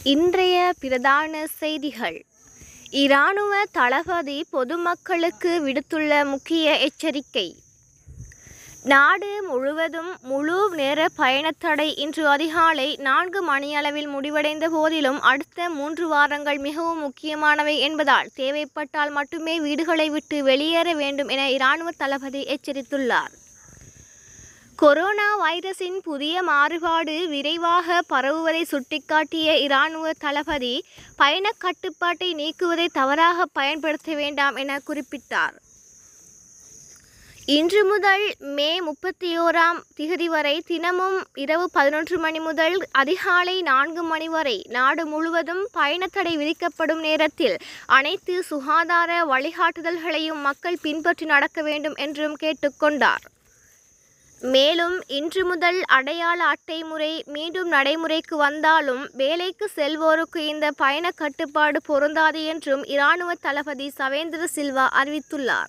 இன்றைய பிரதான செய்திகள் இராணுவ தளபதி பொதுமக்களுக்கு விடுத்துள்ள முக்கிய எச்சரிக்கை நாடு முழுவதும் முழு நேர பயணத்தடை இன்று அதிகாலை நான்கு மணியளவில் முடிவடைந்த போதிலும் அடுத்த மூன்று வாரங்கள் மிகவும் முக்கியமானவை என்பதால் தேவைப்பட்டால் மட்டுமே வீடுகளை விட்டு வெளியேற வேண்டும் என இராணுவ தளபதி எச்சரித்துள்ளார் கொரோனா வைரஸின் புதிய மாறுபாடு விரைவாக பரவுவதை சுட்டிக்காட்டிய இராணுவ தளபதி பயண கட்டுப்பாட்டை நீக்குவதை தவறாக பயன்படுத்த வேண்டாம் என குறிப்பிட்டார் இன்று முதல் மே முப்பத்தி ஓராம் திகதி வரை தினமும் இரவு பதினொன்று மணி முதல் அதிகாலை நான்கு மணி வரை நாடு முழுவதும் பயணத்தடை விதிக்கப்படும் நேரத்தில் அனைத்து சுகாதார வழிகாட்டுதல்களையும் மக்கள் பின்பற்றி நடக்க வேண்டும் என்றும் கேட்டுக்கொண்டார் மேலும் இன்று முதல் அடையாள அட்டை முறை மீண்டும் நடைமுறைக்கு வந்தாலும் வேலைக்கு செல்வோருக்கு இந்த பயண கட்டுப்பாடு பொருந்தாது என்றும் இராணுவ தளபதி சவேந்திர சில்வா அறிவித்துள்ளார்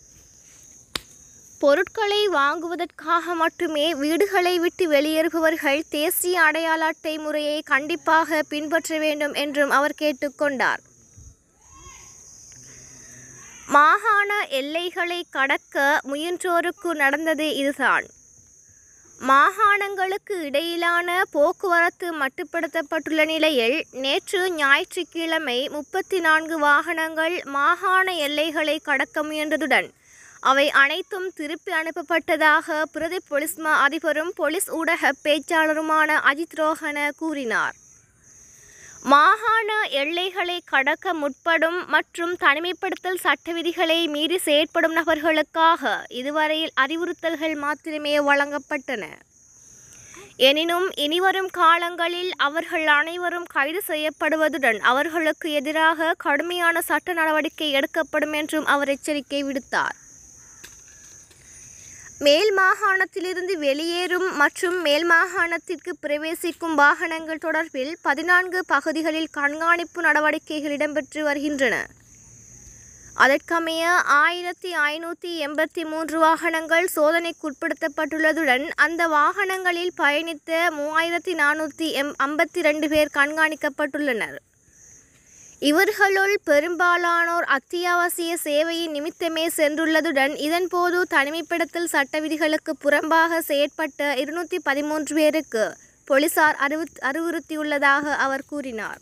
பொருட்களை வாங்குவதற்காக மட்டுமே வீடுகளை விட்டு வெளியேறுபவர்கள் தேசிய அடையாள அட்டை முறையை கண்டிப்பாக பின்பற்ற வேண்டும் என்றும் அவர் கேட்டுக்கொண்டார் மாகாண எல்லைகளை கடக்க முயன்றோருக்கு நடந்தது இதுதான் மாகாணங்களுக்கு இடையிலான போக்குவரத்து மட்டுப்படுத்தப்பட்டுள்ள நிலையில் நேற்று ஞாயிற்றுக்கிழமை முப்பத்தி நான்கு வாகனங்கள் மாகாண எல்லைகளை கடக்க முயன்றதுடன் அவை அனைத்தும் திருப்பி அனுப்பப்பட்டதாக பிரதி பொலிஸ் மா அதிபரும் பொலிஸ் ஊடக பேச்சாளருமான அஜித் ரோஹன கூறினார் மாகாண எல்லைகளை கடக்க முற்படும் மற்றும் தனிமைப்படுத்தல் சட்ட விதிகளை மீறி செயற்படும் நபர்களுக்காக இதுவரையில் அறிவுறுத்தல்கள் மாத்திரமே வழங்கப்பட்டன எனினும் இனிவரும் காலங்களில் அவர்கள் அனைவரும் கைது செய்யப்படுவதுடன் அவர்களுக்கு எதிராக கடுமையான சட்ட நடவடிக்கை எடுக்கப்படும் என்றும் அவர் எச்சரிக்கை விடுத்தார் மேல் மாகாணத்திலிருந்து வெளியேறும் மற்றும் மேல் மாகாணத்திற்கு பிரவேசிக்கும் வாகனங்கள் தொடர்பில் பதினான்கு பகுதிகளில் கண்காணிப்பு நடவடிக்கைகள் இடம்பெற்று வருகின்றன அதற்கமைய ஆயிரத்தி ஐநூற்றி எண்பத்தி மூன்று வாகனங்கள் சோதனைக்குட்படுத்தப்பட்டுள்ளதுடன் அந்த வாகனங்களில் பயணித்த மூவாயிரத்தி நானூற்றி எம் ஐம்பத்தி ரெண்டு பேர் கண்காணிக்கப்பட்டுள்ளனர் இவர்களுள் பெரும்பாலானோர் அத்தியாவசிய சேவையின் நிமித்தமே சென்றுள்ளதுடன் இதன்போது தனிமைப்படுத்தல் சட்ட விதிகளுக்கு புறம்பாக செயற்பட்ட இருநூற்றி பதிமூன்று பேருக்கு போலீசார் அறிவு அறிவுறுத்தியுள்ளதாக அவர் கூறினார்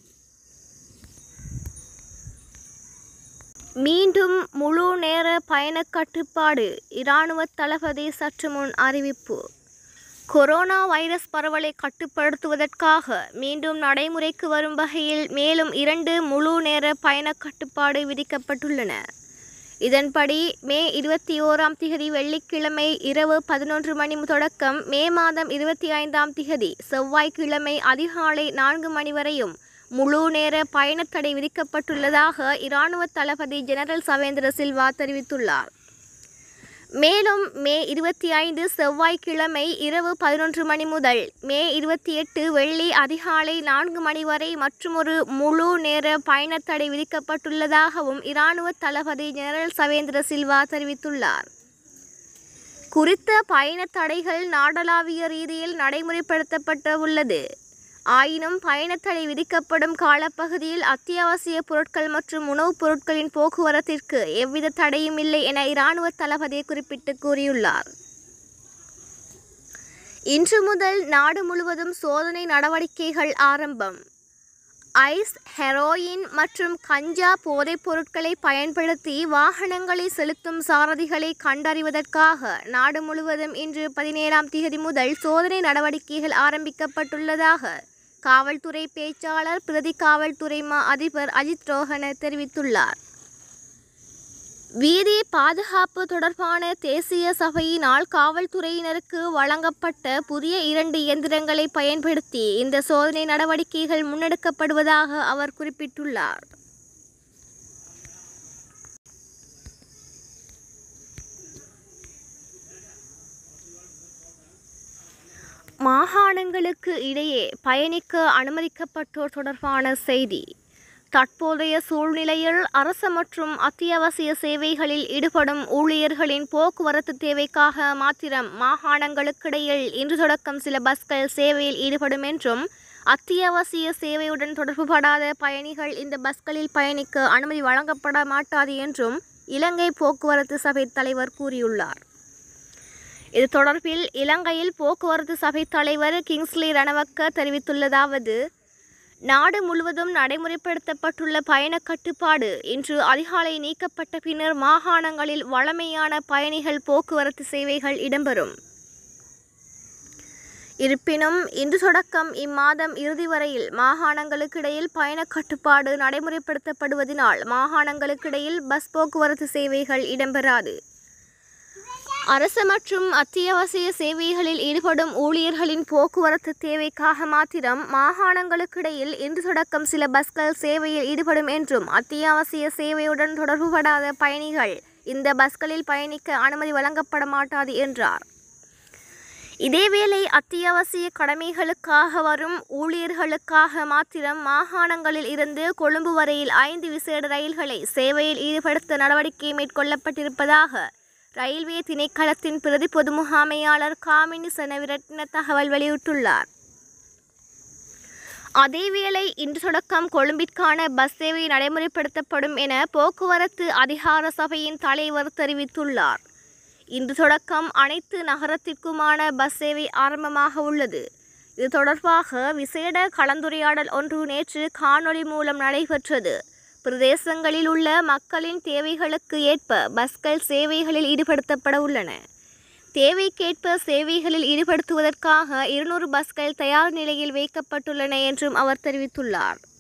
மீண்டும் முழு நேர பயண கட்டுப்பாடு இராணுவ தளபதி சற்று முன் அறிவிப்பு கொரோனா வைரஸ் பரவலை கட்டுப்படுத்துவதற்காக மீண்டும் நடைமுறைக்கு வரும் வகையில் மேலும் இரண்டு முழு நேர பயண கட்டுப்பாடு விதிக்கப்பட்டுள்ளன இதன்படி மே இருபத்தி ஓராம் திகதி வெள்ளிக்கிழமை இரவு பதினொன்று மணி தொடக்கம் மே மாதம் இருபத்தி ஐந்தாம் திகதி செவ்வாய்க்கிழமை அதிகாலை நான்கு மணி வரையும் முழு நேர பயணத்தடை விதிக்கப்பட்டுள்ளதாக இராணுவ தளபதி ஜெனரல் சவேந்திர சில்வா தெரிவித்துள்ளார் மேலும் மே இருபத்தி ஐந்து செவ்வாய்க்கிழமை இரவு பதினொன்று மணி முதல் மே இருபத்தி எட்டு வெள்ளி அதிகாலை நான்கு மணி வரை மற்றுமொரு முழு நேர பயணத்தடை விதிக்கப்பட்டுள்ளதாகவும் இராணுவ தளபதி ஜெனரல் சவேந்திர சில்வா தெரிவித்துள்ளார் குறித்த பயணத் தடைகள் நாடளாவிய ரீதியில் நடைமுறைப்படுத்தப்பட்ட உள்ளது ஆயினும் பயணத்தடை விதிக்கப்படும் காலப்பகுதியில் அத்தியாவசிய பொருட்கள் மற்றும் உணவுப் பொருட்களின் போக்குவரத்திற்கு எவ்வித தடையும் இல்லை என இராணுவ தளபதி குறிப்பிட்டு கூறியுள்ளார் இன்று முதல் நாடு முழுவதும் சோதனை நடவடிக்கைகள் ஆரம்பம் ஐஸ் ஹெரோயின் மற்றும் கஞ்சா போதைப் பொருட்களை பயன்படுத்தி வாகனங்களை செலுத்தும் சாரதிகளை கண்டறிவதற்காக நாடு முழுவதும் இன்று பதினேழாம் தேதி முதல் சோதனை நடவடிக்கைகள் ஆரம்பிக்கப்பட்டுள்ளதாக காவல்துறை பேச்சாளர் பிரதி காவல்துறை மா அதிபர் அஜித் ரோஹன தெரிவித்துள்ளார் வீதி பாதுகாப்பு தொடர்பான தேசிய சபையினால் காவல்துறையினருக்கு வழங்கப்பட்ட புதிய இரண்டு இயந்திரங்களை பயன்படுத்தி இந்த சோதனை நடவடிக்கைகள் முன்னெடுக்கப்படுவதாக அவர் குறிப்பிட்டுள்ளார் மாகாணங்களுக்கு இடையே பயணிக்க அனுமதிக்கப்பட்டோர் தொடர்பான செய்தி தற்போதைய சூழ்நிலையில் அரசு மற்றும் அத்தியாவசிய சேவைகளில் ஈடுபடும் ஊழியர்களின் போக்குவரத்து தேவைக்காக மாத்திரம் மாகாணங்களுக்கிடையில் இன்று தொடக்கம் சில பஸ்கள் சேவையில் ஈடுபடும் என்றும் அத்தியாவசிய சேவையுடன் தொடர்புபடாத பயணிகள் இந்த பஸ்களில் பயணிக்க அனுமதி வழங்கப்பட மாட்டாது என்றும் இலங்கை போக்குவரத்து சபை தலைவர் கூறியுள்ளார் இது தொடர்பில் இலங்கையில் போக்குவரத்து சபை தலைவர் கிங்ஸ்லி ரணவக்க தெரிவித்துள்ளதாவது நாடு முழுவதும் நடைமுறைப்படுத்தப்பட்டுள்ள பயண கட்டுப்பாடு இன்று அதிகாலை நீக்கப்பட்ட பின்னர் மாகாணங்களில் வழமையான பயணிகள் போக்குவரத்து சேவைகள் இடம்பெறும் இருப்பினும் இன்று தொடக்கம் இம்மாதம் இறுதி வரையில் மாகாணங்களுக்கிடையில் பயண கட்டுப்பாடு நடைமுறைப்படுத்தப்படுவதனால் மாகாணங்களுக்கிடையில் பஸ் போக்குவரத்து சேவைகள் இடம்பெறாது அரசு மற்றும் அத்தியாவசிய சேவைகளில் ஈடுபடும் ஊழியர்களின் போக்குவரத்து தேவைக்காக மாத்திரம் மாகாணங்களுக்கிடையில் இன்று தொடக்கம் சில பஸ்கள் சேவையில் ஈடுபடும் என்றும் அத்தியாவசிய சேவையுடன் தொடர்புபடாத பயணிகள் இந்த பஸ்களில் பயணிக்க அனுமதி வழங்கப்பட மாட்டாது என்றார் இதேவேளை அத்தியாவசிய கடமைகளுக்காக வரும் ஊழியர்களுக்காக மாத்திரம் மாகாணங்களில் இருந்து கொழும்பு வரையில் ஐந்து விசேட ரயில்களை சேவையில் ஈடுபடுத்த நடவடிக்கை மேற்கொள்ளப்பட்டிருப்பதாக ரயில்வே திணைக்களத்தின் பிரதி பொது முகாமையாளர் காமினி செனவிரட்ன தகவல் வெளியிட்டுள்ளார் அதேவேளை இன்று தொடக்கம் கொழும்பிற்கான பஸ் சேவை நடைமுறைப்படுத்தப்படும் என போக்குவரத்து அதிகார சபையின் தலைவர் தெரிவித்துள்ளார் இன்று தொடக்கம் அனைத்து நகரத்திற்குமான பஸ் சேவை ஆரம்பமாக உள்ளது இது தொடர்பாக விசேட கலந்துரையாடல் ஒன்று நேற்று காணொளி மூலம் நடைபெற்றது பிரதேசங்களில் உள்ள மக்களின் தேவைகளுக்கு ஏற்ப பஸ்கள் சேவைகளில் ஈடுபடுத்தப்பட உள்ளன தேவைக்கேற்ப சேவைகளில் ஈடுபடுத்துவதற்காக இருநூறு பஸ்கள் தயார் நிலையில் வைக்கப்பட்டுள்ளன என்றும் அவர் தெரிவித்துள்ளார்